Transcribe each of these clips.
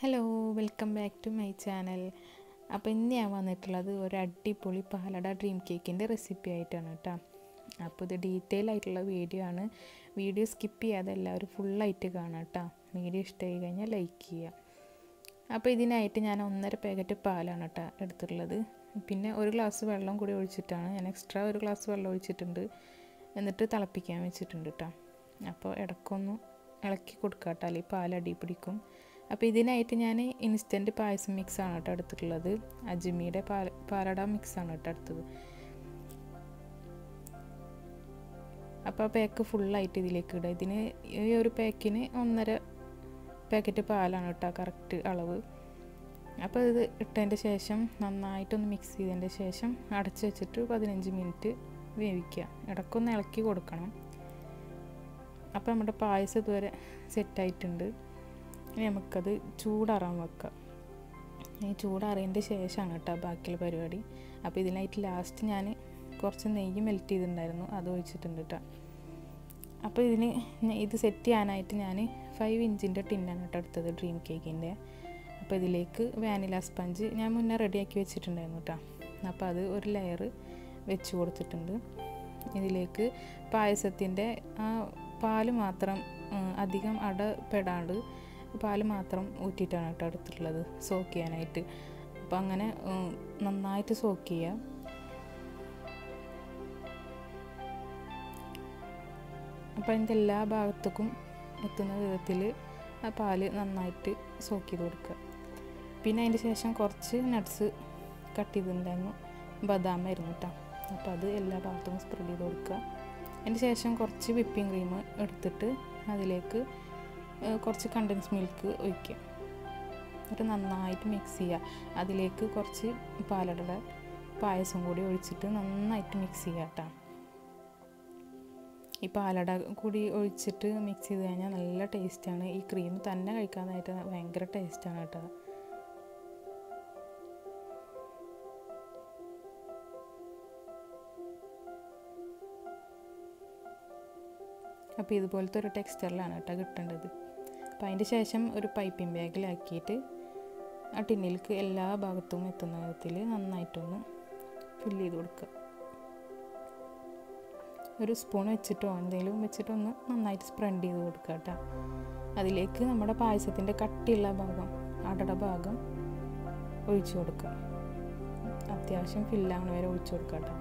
hello welcome back to my channel അപ്പോൾ ഇന്ന് ഞാൻ വന്നിട്ടുള്ളത് ഒരു അടിപൊളി പാലട ഡ്രീം കേക്കിൻ്റെ റെസിപ്പി ആയിട്ടാണ് കേട്ടോ അപ്പോൾ ഇത് ഡീറ്റെയിൽ ആയിട്ടുള്ള വീഡിയോ ആണ് വീഡിയോ സ്കിപ്പ് ചെയ്യാതെ എല്ലാവരും ഫുള്ളായിട്ട് കാണാം കേട്ടോ വീഡിയോ ഇഷ്ടമായി കഴിഞ്ഞാൽ ലൈക്ക് ചെയ്യുക അപ്പോൾ ഇതിനായിട്ട് ഞാൻ ഒന്നര പാക്കറ്റ് പാലാണ് കേട്ടോ എടുത്തിട്ടുള്ളത് പിന്നെ ഒരു ഗ്ലാസ് വെള്ളം കൂടി ഒഴിച്ചിട്ടാണ് ഞാൻ എക്സ്ട്രാ ഒരു ഗ്ലാസ് വെള്ളം ഒഴിച്ചിട്ടുണ്ട് എന്നിട്ട് തിളപ്പിക്കാൻ വെച്ചിട്ടുണ്ട് കേട്ടോ അപ്പോൾ ഇടയ്ക്കൊന്ന് ഇളക്കി കൊടുക്കുക കേട്ടോ അല്ലെങ്കിൽ പാൽ അടി പിടിക്കും അപ്പോൾ ഇതിനായിട്ട് ഞാൻ ഇൻസ്റ്റൻറ്റ് പായസം മിക്സാണ് കേട്ടോ എടുത്തിട്ടുള്ളത് അജ്മിയുടെ പാല പാലട മിക്സാണ് കേട്ടോ എടുത്തത് അപ്പോൾ ആ പാക്ക് ഫുള്ളായിട്ട് ഇതിലേക്ക് ഇടുക ഇതിന് ഈ ഒരു പാക്കിന് ഒന്നര പാക്കറ്റ് പാലാണ് കേട്ടോ കറക്റ്റ് അളവ് അപ്പോൾ ഇത് ഇട്ടതിൻ്റെ ശേഷം നന്നായിട്ടൊന്ന് മിക്സ് ചെയ്തതിൻ്റെ ശേഷം അടച്ച് വെച്ചിട്ട് പതിനഞ്ച് മിനിറ്റ് വേവിക്കുക ഇടയ്ക്കൊന്ന് ഇളക്കി കൊടുക്കണം അപ്പോൾ നമ്മുടെ പായസം ഇതുവരെ സെറ്റായിട്ടുണ്ട് ഇനി നമുക്കത് ചൂടാറാൻ വെക്കാം ഈ ചൂടാറിയതിൻ്റെ ശേഷമാണ് കേട്ടോ ബാക്കിയുള്ള പരിപാടി അപ്പോൾ ഇതിനായിട്ട് ലാസ്റ്റ് ഞാൻ കുറച്ച് നെയ്യ് മെൽറ്റ് ചെയ്തിട്ടുണ്ടായിരുന്നു അത് ഒഴിച്ചിട്ടുണ്ട് കേട്ടോ അപ്പോൾ ഇതിന് ഇത് സെറ്റ് ചെയ്യാനായിട്ട് ഞാൻ ഫൈവ് ഇഞ്ചിൻ്റെ ടിന്നാണ് കേട്ടോ എടുത്തത് ഡ്രീം കേക്കിൻ്റെ അപ്പോൾ ഇതിലേക്ക് വാനില സ്പഞ്ച് ഞാൻ മുന്നേ റെഡിയാക്കി വെച്ചിട്ടുണ്ടായിരുന്നു കേട്ടോ അപ്പോൾ അത് ഒരു ലെയർ വെച്ച് കൊടുത്തിട്ടുണ്ട് ഇതിലേക്ക് പായസത്തിൻ്റെ ആ പാല് മാത്രം അധികം അടപ്പെടാണ്ട് പാല് മാത്രം ഊറ്റിയിട്ടാണ് കേട്ടോ എടുത്തിട്ടുള്ളത് സോക്ക് ചെയ്യാനായിട്ട് അപ്പോൾ അങ്ങനെ നന്നായിട്ട് സോക്ക് ചെയ്യുക അപ്പോൾ അതിൻ്റെ എല്ലാ ഭാഗത്തേക്കും എത്തുന്ന വിധത്തിൽ ആ പാല് നന്നായിട്ട് സോക്ക് ചെയ്ത് കൊടുക്കുക പിന്നെ അതിൻ്റെ ശേഷം കുറച്ച് നട്ട്സ് കട്ട് ചെയ്തിട്ടുണ്ടായിരുന്നു ബദാമായിരുന്നു കേട്ടോ അപ്പോൾ അത് എല്ലാ ഭാഗത്തും സ്പ്രെഡ് ചെയ്ത് കൊടുക്കുക അതിന് ശേഷം കുറച്ച് വിപ്പിംഗ് ക്രീം എടുത്തിട്ട് അതിലേക്ക് കുറച്ച് കണ്ടൻസ് മിൽക്ക് ഒഴിക്കുക എന്നിട്ട് നന്നായിട്ട് മിക്സ് ചെയ്യുക അതിലേക്ക് കുറച്ച് പാലടയുടെ പായസം കൂടി ഒഴിച്ചിട്ട് നന്നായിട്ട് മിക്സ് ചെയ്യുക കേട്ടോ ഈ പാലട കൂടി ഒഴിച്ചിട്ട് മിക്സ് ചെയ്ത് കഴിഞ്ഞാൽ നല്ല ടേസ്റ്റാണ് ഈ ക്രീം തന്നെ കഴിക്കാനായിട്ട് ഭയങ്കര ടേസ്റ്റാണ് കേട്ടോ അപ്പോൾ ഇതുപോലത്തെ ഒരു ടെക്സ്ചറിലാണ് കേട്ടോ കിട്ടേണ്ടത് അപ്പോൾ അതിൻ്റെ ശേഷം ഒരു പൈപ്പിംഗ് ബാഗിലാക്കിയിട്ട് ആ ടിന്നിലേക്ക് എല്ലാ ഭാഗത്തും എത്തുന്ന വിധത്തിൽ നന്നായിട്ടൊന്ന് ഫില്ല് ചെയ്ത് കൊടുക്കുക ഒരു സ്പൂൺ വെച്ചിട്ടോ എന്തെങ്കിലും വെച്ചിട്ടൊന്ന് നന്നായിട്ട് സ്പ്രെഡ് ചെയ്ത് കൊടുക്കുക കേട്ടോ അതിലേക്ക് നമ്മുടെ പായസത്തിൻ്റെ കട്ടിയുള്ള ഭാഗം അടട ഭാഗം ഒഴിച്ചു കൊടുക്കുക അത്യാവശ്യം ഫില്ലാവണ വരെ ഒഴിച്ചു കൊടുക്കുക കേട്ടോ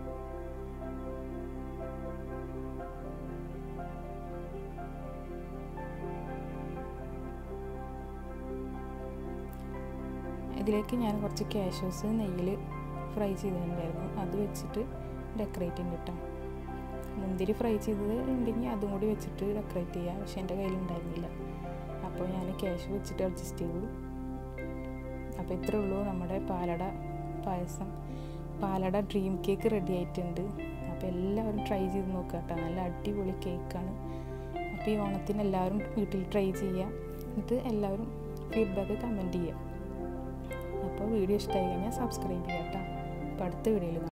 ഇതിലേക്ക് ഞാൻ കുറച്ച് കാഷ്യൂസ് നെയ്യിൽ ഫ്രൈ ചെയ്തിട്ടുണ്ടായിരുന്നു അത് വെച്ചിട്ട് ഡെക്കറേറ്റ് ചെയ്തിട്ടാ മുന്തിരി ഫ്രൈ ചെയ്തത് ഉണ്ടെങ്കിൽ അതും കൂടി വെച്ചിട്ട് ഡെക്കറേറ്റ് ചെയ്യുക പക്ഷെ എൻ്റെ കയ്യിലുണ്ടായിരുന്നില്ല അപ്പോൾ ഞാൻ ക്യാഷ് വെച്ചിട്ട് അഡ്ജസ്റ്റ് ചെയ്തു അപ്പോൾ ഇത്രേ ഉള്ളൂ നമ്മുടെ palada payasam palada dream cake ready ആയിട്ടുണ്ട് അപ്പോൾ എല്ലാവരും ട്രൈ ചെയ്ത് നോക്കുക കേട്ടോ നല്ല അടിപൊളി കേക്കാണ് അപ്പോൾ ഈ ഓണത്തിന് എല്ലാവരും വീട്ടിൽ ട്രൈ ചെയ്യുക എന്നിട്ട് എല്ലാവരും ഫീഡ്ബാക്ക് കമൻറ്റ് ചെയ്യുക അപ്പോൾ വീഡിയോ ഇഷ്ടമായി കഴിഞ്ഞാൽ സബ്സ്ക്രൈബ് ചെയ്യാം കേട്ടോ അപ്പോൾ അടുത്ത വീഡിയോയിൽ